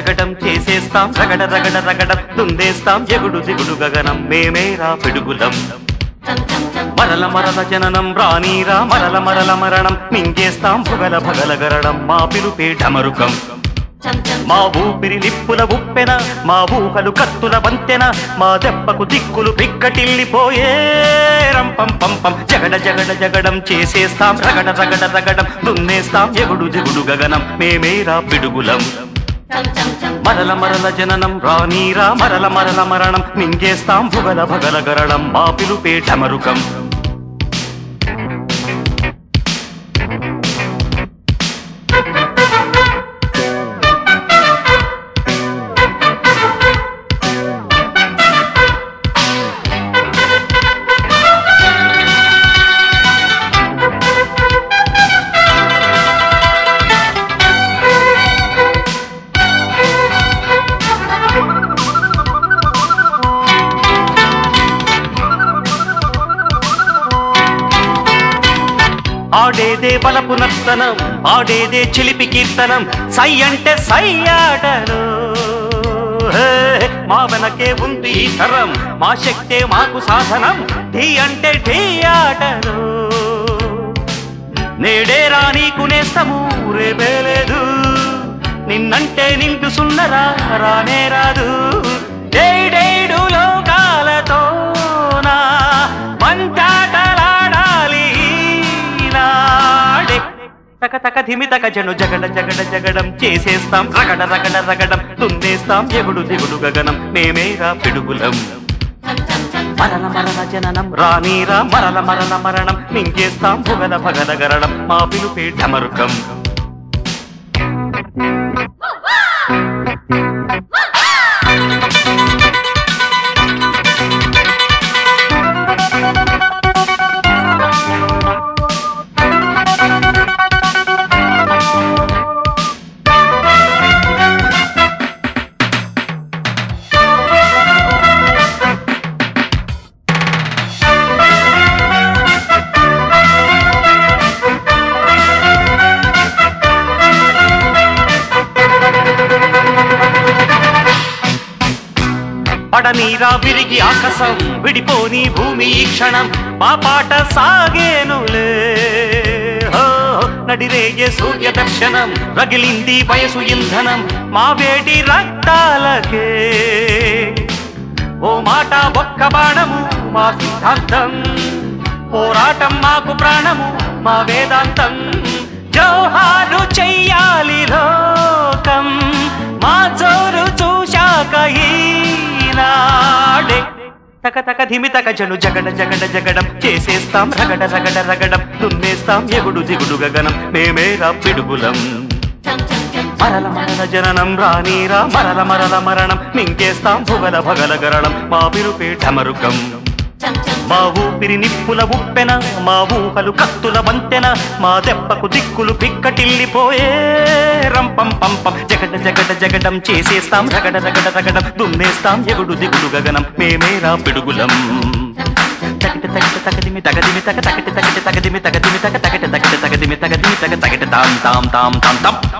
జగడం చేసేస్తాం రగడ రగడ రగడం దుందేస్తాం ఎగుడు దిగుడు గగనం మేమేరా పిడుగులం మరల మరల జననం రానీరా మరల మరల మరణం మింగేస్తాం భుగల భగల గరడం మా పిలుపే ఢమరుకం మా ఊపిరి నిప్పుల ఉప్పెన మా ఊహలు కత్తుల వంతెన మా దెబ్బకు దిక్కులు పిక్కటిల్లిపోయే రంపం పంపం జగడ జగడ జగడం చేసేస్తాం రగడ రగడ రగడం దున్నేస్తాం ఎగుడు దిగుడు గగనం మేమేరా పిడుగులం మరల మరల జననం రానీరా మరల మరల మరణం మింగేస్తాం భుగల భగల గరడం మా పిలుపే ఢమరుకం ఆడేదే బలపు నర్తనం ఆడేదే చిలిపి కీర్తనం సై అంటే సై ఆటలు హే, మా వెనకే ఉంది ఈ తరం మా శక్తే మాకు సాధనం ఢీ అంటే ఢీ ఆటలు నేడే రానీకు నేస్తము రేపే లేదు నిన్నంటే నిండు సున్నరా రానే రాదు డేడేడు లోకాలతోనా మంచాటలాడాలి ఈనాడే తక తక ధిమి తక జను జగడ జగడ జగడం చేసేస్తాం రగడ రగడ రగడం తుందేస్తాం ఎగుడు దిగుడు గగనం మేమేరా పిడుగులం మరల మరల జననం రానీరా మరల మరల మరణం మింగేస్తాం భుగల భగల గరడం మా పిలుపే ఢమరుకం పడనీరా విరిగి ఆకాశం విడిపోని భూమి ఈ క్షణం మా పాట సాగేనులే హో, నడిరేగే సూర్య దర్శనం రగిలింది వయసు ఇంధనం మా వేడి రక్తాలకే ఓ మాట ఒక్క బాణము మా సిద్ధాంతం పోరాటం మాకు ప్రాణము మా వేదాంతం జోహారు చెయ్యాలి లోకం మా జోరు చూశాక ఈనాడే తక తక ధిమి తక జను జగడ జగడ జగడం చేసేస్తాం రగడ రగడ రగడం దున్నేస్తాం ఎగుడు దిగుడు గగనం మేమేరా పిడుగులం మరల మరల జననం రానీరా మరల మరల మరణం మింకేస్తాం భుగల భగల గరళం మా పిలుపే ఢమరుకం మా ఊపిరి నిప్పుల ఉప్పెన మా ఊహలు కత్తుల వంతెన మా దెబ్బకు దిక్కులు పిక్కటిల్లిపోయే రంపం పంపం జగడ జగడ జగడం చేసేస్తాం రగడ రగడ రగడం దున్నేస్తాం ఎగుడు దిగుడు గగనం మేమేరా పిడుగులం తగిట తగిట తగదిమి తగదిమి తగ తగటి తగటి తగదిమి తగదిమి తగ తగటి తగటి తగదిమి తగదిమి తగ తగటి తాం తాం తాం తాం తాం